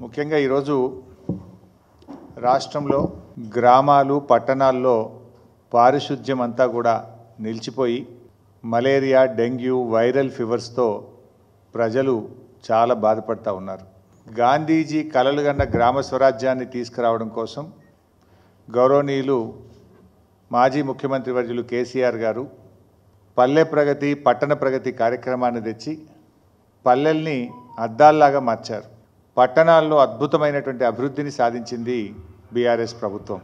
ముఖ్యంగా ఈరోజు రాష్ట్రంలో గ్రామాలు పట్టణాల్లో పారిశుద్ధ్యం అంతా కూడా నిలిచిపోయి మలేరియా డెంగ్యూ వైరల్ ఫీవర్స్తో ప్రజలు చాలా బాధపడతా ఉన్నారు గాంధీజీ కలలుగన్న గ్రామ స్వరాజ్యాన్ని తీసుకురావడం కోసం గౌరవనీయులు మాజీ ముఖ్యమంత్రి వర్యులు కేసీఆర్ గారు పల్లె ప్రగతి పట్టణ ప్రగతి కార్యక్రమాన్ని తెచ్చి పల్లెల్ని అద్దాల్లాగా మార్చారు పట్టణాల్లో అద్భుతమైనటువంటి అభివృద్ధిని సాధించింది బీఆర్ఎస్ ప్రభుత్వం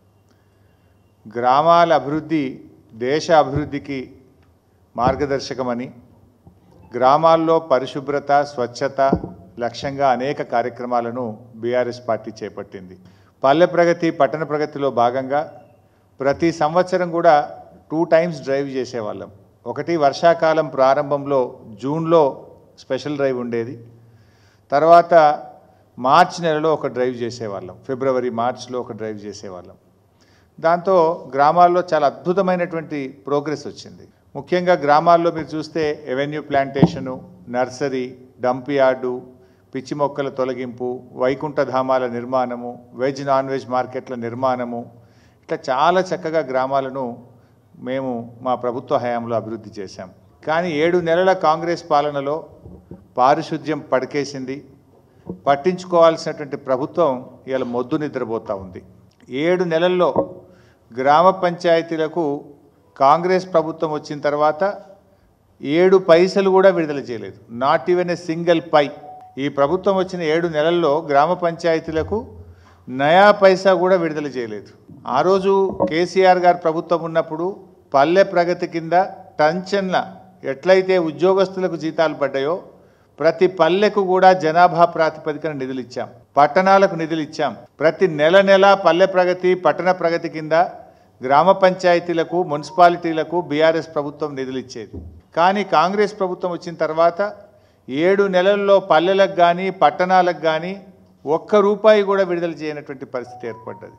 గ్రామాల అభివృద్ధి దేశ అభివృద్ధికి మార్గదర్శకమని గ్రామాల్లో పరిశుభ్రత స్వచ్ఛత లక్ష్యంగా అనేక కార్యక్రమాలను బీఆర్ఎస్ పార్టీ చేపట్టింది పల్లె ప్రగతి పట్టణ ప్రగతిలో భాగంగా ప్రతి సంవత్సరం కూడా టూ టైమ్స్ డ్రైవ్ చేసేవాళ్ళం ఒకటి వర్షాకాలం ప్రారంభంలో జూన్లో స్పెషల్ డ్రైవ్ ఉండేది తర్వాత మార్చ్ నెలలో ఒక డ్రైవ్ చేసేవాళ్ళం ఫిబ్రవరి మార్చ్లో ఒక డ్రైవ్ చేసేవాళ్ళం దాంతో గ్రామాల్లో చాలా అద్భుతమైనటువంటి ప్రోగ్రెస్ వచ్చింది ముఖ్యంగా గ్రామాల్లో మీరు చూస్తే avenue plantation nursery dump yard పిచ్చి మొక్కల తొలగింపు వైకుంఠధామాల నిర్మాణము వెజ్ నాన్ వెజ్ మార్కెట్ల నిర్మాణము ఇట్లా చాలా చక్కగా గ్రామాలను మేము మా ప్రభుత్వ హయాంలో అభివృద్ధి చేశాం కానీ ఏడు నెలల కాంగ్రెస్ పాలనలో పారిశుద్ధ్యం పడికేసింది పట్టించుకోవాల్సినటువంటి ప్రభుత్వం ఇవాళ మొద్దు నిద్రపోతూ ఉంది ఏడు నెలల్లో గ్రామ పంచాయతీలకు కాంగ్రెస్ ప్రభుత్వం వచ్చిన తర్వాత ఏడు పైసలు కూడా విడుదల చేయలేదు not even a single pie ఈ ప్రభుత్వం వచ్చిన ఏడు నెలల్లో గ్రామ పంచాయతీలకు నయా పైసా కూడా విడుదల చేయలేదు ఆ రోజు కేసీఆర్ గారు ప్రభుత్వం ఉన్నప్పుడు పల్లె ప్రగతి కింద టంచన్ల ఎట్లయితే ఉద్యోగస్తులకు జీతాలు పడ్డాయో ప్రతి పల్లెకు కూడా జనాభా ప్రాతిపదికన నిధులు ఇచ్చాం పట్టణాలకు నిధులు ఇచ్చాం ప్రతి నెల నెల పల్లె ప్రగతి పట్టణ ప్రగతి కింద గ్రామ పంచాయతీలకు మున్సిపాలిటీలకు బీఆర్ఎస్ ప్రభుత్వం నిధులు ఇచ్చేది కానీ కాంగ్రెస్ ప్రభుత్వం వచ్చిన తర్వాత ఏడు నెలల్లో పల్లెలకు కానీ పట్టణాలకు కానీ ఒక్క రూపాయి కూడా విడుదల చేయనటువంటి పరిస్థితి ఏర్పడ్డది